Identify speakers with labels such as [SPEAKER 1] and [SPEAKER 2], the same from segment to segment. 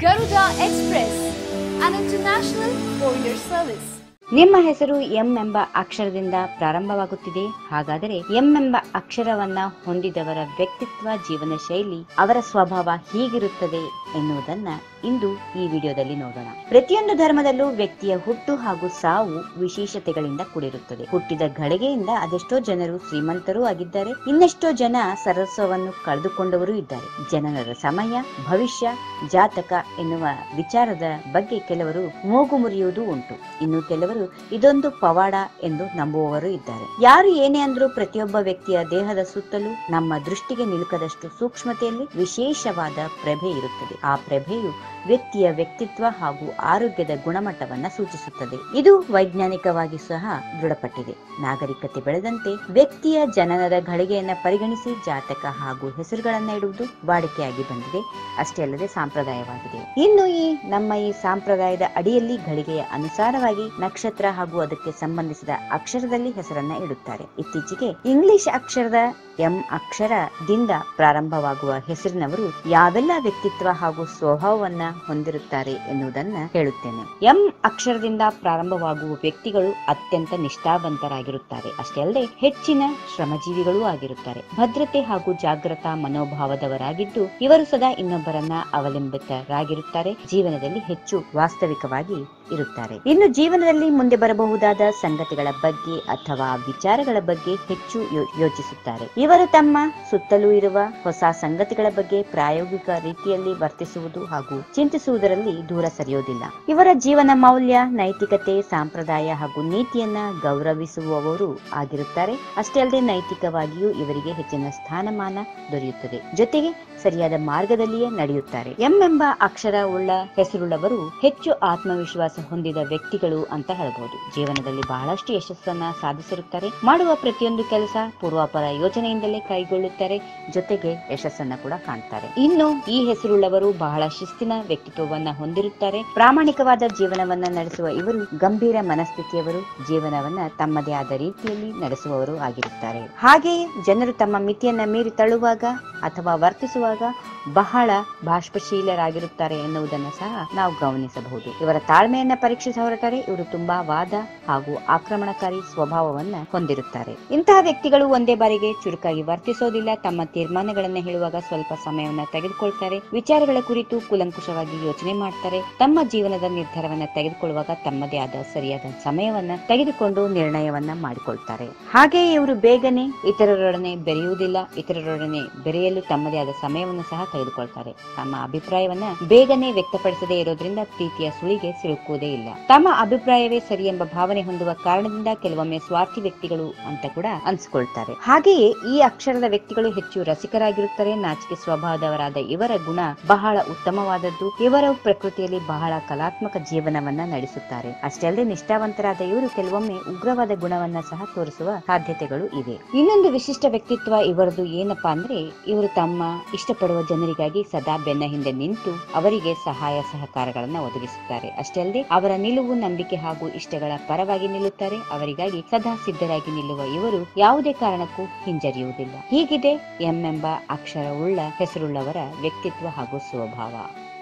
[SPEAKER 1] Garuda Express, an international courier service.
[SPEAKER 2] ನಿಮ್ಮ ಹೆಸರು M ಎಂಬ ಅಕ್ಷರದಿಂದ ಪ್ರಾರಂಭವಾಗುತ್ತಿದೆ ಹಾಗಾದರೆ ಎಂ ಎಂಬ ಅಕ್ಷರವನ್ನ ಹೊಂದಿದವರ ವ್ಯಕ್ತಿತ್ವ ಜೀವನ ಶೈಲಿ ಅವರ ಸ್ವಭಾವ ಹೀಗಿರುತ್ತದೆ ಎನ್ನುವುದನ್ನ ಇಂದು ಈ ವಿಡಿಯೋದಲ್ಲಿ ನೋಡೋಣ ಪ್ರತಿಯೊಂದು ಧರ್ಮದಲ್ಲೂ ವ್ಯಕ್ತಿಯ ಹುಟ್ಟು ಹಾಗೂ ಸಾವು ವಿಶೇಷತೆಗಳಿಂದ ಕೂಡಿರುತ್ತದೆ ಹುಟ್ಟಿದ ಗಳಿಗೆಯಿಂದ ಅದೆಷ್ಟೋ ಜನರು ಶ್ರೀಮಂತರೂ ಆಗಿದ್ದಾರೆ ಇನ್ನೆಷ್ಟೋ ಜನ ಸರಸ್ವವನ್ನು ಕಳೆದುಕೊಂಡವರು ಇದ್ದಾರೆ ಜನನದ ಸಮಯ ಭವಿಷ್ಯ ಜಾತಕ ಎನ್ನುವ ವಿಚಾರದ ಬಗ್ಗೆ ಕೆಲವರು ಮೂಗು ಮುರಿಯುವುದು ಉಂಟು ಇನ್ನು ಕೆಲವರು ಇದೊಂದು ಪವಾಡ ಎಂದು ನಂಬುವವರು ಇದ್ದಾರೆ ಯಾರು ಏನೇ ಅಂದ್ರೂ ಪ್ರತಿಯೊಬ್ಬ ವ್ಯಕ್ತಿಯ ದೇಹದ ಸುತ್ತಲೂ ನಮ್ಮ ದೃಷ್ಟಿಗೆ ನಿಲುಕದಷ್ಟು ಸೂಕ್ಷ್ಮತೆಯಲ್ಲಿ ವಿಶೇಷವಾದ ಪ್ರಭೆ ಇರುತ್ತದೆ ಆ ಪ್ರಭೆಯು ವ್ಯಕ್ತಿಯ ವ್ಯಕ್ತಿತ್ವ ಹಾಗೂ ಆರೋಗ್ಯದ ಗುಣಮಟ್ಟವನ್ನ ಸೂಚಿಸುತ್ತದೆ ಇದು ವೈಜ್ಞಾನಿಕವಾಗಿ ಸಹ ದೃಢಪಟ್ಟಿದೆ ನಾಗರಿಕತೆ ಬೆಳೆದಂತೆ ವ್ಯಕ್ತಿಯ ಜನನದ ಘಳಿಗೆಯನ್ನ ಪರಿಗಣಿಸಿ ಜಾತಕ ಹಾಗೂ ಹೆಸರುಗಳನ್ನ ಇಡುವುದು ವಾಡಿಕೆಯಾಗಿ ಬಂದಿದೆ ಅಷ್ಟೇ ಅಲ್ಲದೆ ಸಾಂಪ್ರದಾಯವಾಗಿದೆ ಇನ್ನು ಈ ನಮ್ಮ ಈ ಸಂಪ್ರದಾಯದ ಅಡಿಯಲ್ಲಿ ಘಳಿಗೆಯ ಅನುಸಾರವಾಗಿ ನಕ್ಷತ್ರ ಹಾಗೂ ಅದಕ್ಕೆ ಸಂಬಂಧಿಸಿದ ಅಕ್ಷರದಲ್ಲಿ ಹೆಸರನ್ನ ಇಡುತ್ತಾರೆ ಇತ್ತೀಚೆಗೆ ಇಂಗ್ಲಿಷ್ ಅಕ್ಷರದ ಎಂ ಅಕ್ಷರದಿಂದ ಪ್ರಾರಂಭವಾಗುವ ಹೆಸರಿನವರು ಯಾವೆಲ್ಲ ವ್ಯಕ್ತಿತ್ವ ಹಾಗೂ ಸ್ವಭಾವವನ್ನ ಹೊಂದಿರುತ್ತಾರೆ ಎನ್ನುವುದನ್ನ ಹೇಳುತ್ತೇನೆ ಎಂ ಅಕ್ಷರದಿಂದ ಪ್ರಾರಂಭವಾಗುವ ವ್ಯಕ್ತಿಗಳು ಅತ್ಯಂತ ನಿಷ್ಠಾವಂತರಾಗಿರುತ್ತಾರೆ ಅಷ್ಟೇ ಅಲ್ಲದೆ ಹೆಚ್ಚಿನ ಶ್ರಮಜೀವಿಗಳೂ ಆಗಿರುತ್ತಾರೆ ಭದ್ರತೆ ಹಾಗೂ ಜಾಗೃತಾ ಮನೋಭಾವದವರಾಗಿದ್ದು ಇವರು ಸದಾ ಇನ್ನೊಬ್ಬರನ್ನ ಅವಲಂಬಿತರಾಗಿರುತ್ತಾರೆ ಜೀವನದಲ್ಲಿ ಹೆಚ್ಚು ವಾಸ್ತವಿಕವಾಗಿ ಇರುತ್ತಾರೆ ಇನ್ನು ಜೀವನದಲ್ಲಿ ಮುಂದೆ ಬರಬಹುದಾದ ಸಂಗತಿಗಳ ಬಗ್ಗೆ ಅಥವಾ ವಿಚಾರಗಳ ಬಗ್ಗೆ ಹೆಚ್ಚು ಯೋ- ಯೋಚಿಸುತ್ತಾರೆ ಇವರು ತಮ್ಮ ಸುತ್ತಲೂ ಇರುವ ಹೊಸ ಸಂಗತಿಗಳ ಬಗ್ಗೆ ಪ್ರಾಯೋಗಿಕ ರೀತಿಯಲ್ಲಿ ವರ್ತಿಸುವುದು ಹಾಗೂ ಚಿಂತಿಸುವುದರಲ್ಲಿ ದೂರ ಸರಿಯೋದಿಲ್ಲ ಇವರ ಜೀವನ ಮೌಲ್ಯ ನೈತಿಕತೆ ಸಂಪ್ರದಾಯ ಹಾಗೂ ನೀತಿಯನ್ನ ಗೌರವಿಸುವವರು ಆಗಿರುತ್ತಾರೆ ಅಷ್ಟೇ ಅಲ್ಲದೆ ನೈತಿಕವಾಗಿಯೂ ಇವರಿಗೆ ಹೆಚ್ಚಿನ ಸ್ಥಾನಮಾನ ದೊರೆಯುತ್ತದೆ ಜೊತೆಗೆ ಸರಿಯಾದ ಮಾರ್ಗದಲ್ಲಿಯೇ ನಡೆಯುತ್ತಾರೆ ಎಂ ಎಂಬ ಅಕ್ಷರ ಉಳ್ಳ ಹೆಸರುಳ್ಳವರು ಹೆಚ್ಚು ಆತ್ಮವಿಶ್ವಾಸ ಹೊಂದಿದ ವ್ಯಕ್ತಿಗಳು ಅಂತ ಹೇಳಬಹುದು ಜೀವನದಲ್ಲಿ ಬಹಳಷ್ಟು ಯಶಸ್ಸನ್ನ ಸಾಧಿಸಿರುತ್ತಾರೆ ಮಾಡುವ ಪ್ರತಿಯೊಂದು ಕೆಲಸ ಪೂರ್ವಾಪರ ಯೋಜನೆಯಿಂದಲೇ ಕೈಗೊಳ್ಳುತ್ತಾರೆ ಜೊತೆಗೆ ಯಶಸ್ಸನ್ನ ಕೂಡ ಕಾಣ್ತಾರೆ ಇನ್ನು ಈ ಹೆಸರುಳ್ಳವರು ಬಹಳ ಶಿಸ್ತಿನ ವ್ಯಕ್ತಿತ್ವವನ್ನ ಹೊಂದಿರುತ್ತಾರೆ ಪ್ರಾಮಾಣಿಕವಾದ ಜೀವನವನ್ನ ನಡೆಸುವ ಇವರು ಗಂಭೀರ ಮನಸ್ಥಿತಿಯವರು ಜೀವನವನ್ನ ತಮ್ಮದೇ ಆದ ರೀತಿಯಲ್ಲಿ ನಡೆಸುವವರು ಆಗಿರುತ್ತಾರೆ ಹಾಗೆಯೇ ಜನರು ತಮ್ಮ ಮಿತಿಯನ್ನ ಮೀರಿ ತಳ್ಳುವಾಗ ಅಥವಾ ವರ್ತಿಸುವಾಗ ಬಹಳ ಬಾಷ್ಪಶೀಲರಾಗಿರುತ್ತಾರೆ ಎನ್ನುವುದನ್ನು ಸಹ ನಾವು ಗಮನಿಸಬಹುದು ಇವರ ತಾಳ್ಮೆಯನ್ನ ಪರೀಕ್ಷಿಸ ಹೊರಟರೆ ಇವರು ತುಂಬಾ ವಾದ ಹಾಗೂ ಆಕ್ರಮಣಕಾರಿ ಸ್ವಭಾವವನ್ನ ಹೊಂದಿರುತ್ತಾರೆ ಇಂತಹ ವ್ಯಕ್ತಿಗಳು ಒಂದೇ ಬಾರಿಗೆ ಚುರುಕಾಗಿ ವರ್ತಿಸೋದಿಲ್ಲ ತಮ್ಮ ತೀರ್ಮಾನಗಳನ್ನ ಹೇಳುವಾಗ ಸ್ವಲ್ಪ ಸಮಯವನ್ನ ತೆಗೆದುಕೊಳ್ತಾರೆ ವಿಚಾರಗಳ ಕುರಿತು ಕೂಲಂಕುಷವಾಗಿ ಯೋಚನೆ ಮಾಡ್ತಾರೆ ತಮ್ಮ ಜೀವನದ ನಿರ್ಧಾರವನ್ನ ತೆಗೆದುಕೊಳ್ಳುವಾಗ ತಮ್ಮದೇ ಆದ ಸರಿಯಾದ ಸಮಯವನ್ನ ತೆಗೆದುಕೊಂಡು ನಿರ್ಣಯವನ್ನ ಮಾಡಿಕೊಳ್ತಾರೆ ಹಾಗೆಯೇ ಇವರು ಬೇಗನೆ ಇತರರೊಡನೆ ಬೆರೆಯುವುದಿಲ್ಲ ಇತರರೊಡನೆ ಬೆರೆಯಲು ತಮ್ಮದೇ ಆದ ಸಮಯವನ್ನು ಸಹ ತೆಗೆದುಕೊಳ್ತಾರೆ ತಮ್ಮ ಅಭಿಪ್ರಾಯವನ್ನ ಬೇಗನೆ ವ್ಯಕ್ತಪಡಿಸದೇ ಇರೋದ್ರಿಂದ ಪ್ರೀತಿಯ ಸುಳಿಗೆ ಸಿಲುಕುವುದೇ ಇಲ್ಲ ತಮ್ಮ ಅಭಿಪ್ರಾಯವೇ ಸರಿ ಎಂಬ ಭಾವನೆ ಹೊಂದುವ ಕಾರಣದಿಂದ ಕೆಲವೊಮ್ಮೆ ಸ್ವಾರ್ಥಿ ವ್ಯಕ್ತಿಗಳು ಅಂತ ಕೂಡ ಅನ್ಸ್ಕೊಳ್ತಾರೆ ಹಾಗೆಯೇ ಈ ಅಕ್ಷರದ ವ್ಯಕ್ತಿಗಳು ಹೆಚ್ಚು ರಸಿಕರಾಗಿರುತ್ತಾರೆ ನಾಚಿಕೆ ಸ್ವಭಾವದವರಾದ ಇವರ ಗುಣ ಬಹಳ ಉತ್ತಮವಾದದ್ದು ಇವರ ಪ್ರಕೃತಿಯಲ್ಲಿ ಬಹಳ ಕಲಾತ್ಮಕ ಜೀವನವನ್ನ ನಡೆಸುತ್ತಾರೆ ಅಷ್ಟೇ ಅಲ್ಲದೆ ನಿಷ್ಠಾವಂತರಾದ ಇವರು ಕೆಲವೊಮ್ಮೆ ಉಗ್ರವಾದ ಗುಣವನ್ನ ಸಹ ತೋರಿಸುವ ಸಾಧ್ಯತೆಗಳು ಇವೆ ಇನ್ನೊಂದು ವಿಶಿಷ್ಟ ವ್ಯಕ್ತಿತ್ವ ಇವರದು ಏನಪ್ಪಾ ಅಂದ್ರೆ ಇವರು ತಮ್ಮ ಇಷ್ಟಪಡುವ ಜನರಿಗಾಗಿ ಸದಾ ಬೆನ್ನ ಹಿಂದೆ ನಿಂತು ಅವರಿಗೆ ಸಹಾಯ ಸಹಕಾರಗಳನ್ನ ಒದಗಿಸುತ್ತಾರೆ ಅಷ್ಟೇ ಅಲ್ಲದೆ ಅವರ ನಿಲುವು ನಂಬಿಕೆ ಹಾಗೂ ಇಷ್ಟಗಳ ಪರವಾಗಿ ನಿಲ್ಲುತ್ತಾರೆ ಅವರಿಗಾಗಿ ಸದಾ ಸಿದ್ಧರಾಗಿ ನಿಲ್ಲುವ ಇವರು ಯಾವುದೇ ಕಾರಣಕ್ಕೂ ಹಿಂಜರಿಯುವುದಿಲ್ಲ ಹೀಗಿದೆ ಎಂ ಎಂಬ ಅಕ್ಷರವುಳ್ಳ ಹೆಸರುಳ್ಳವರ ವ್ಯಕ್ತಿತ್ವ ಹಾಗೂ ಸ್ವಭಾವ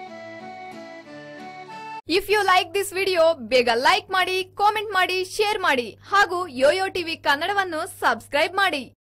[SPEAKER 1] if you like this video ಬೇಗ ಲೈಕ್ ಮಾಡಿ ಕಾಮೆಂಟ್ ಮಾಡಿ ಶೇರ್ ಮಾಡಿ ಹಾಗೂ ಯೋಯೋ ಟಿವಿ ಕನ್ನಡವನ್ನು ಸಬ್ಸ್ಕ್ರೈಬ್ ಮಾಡಿ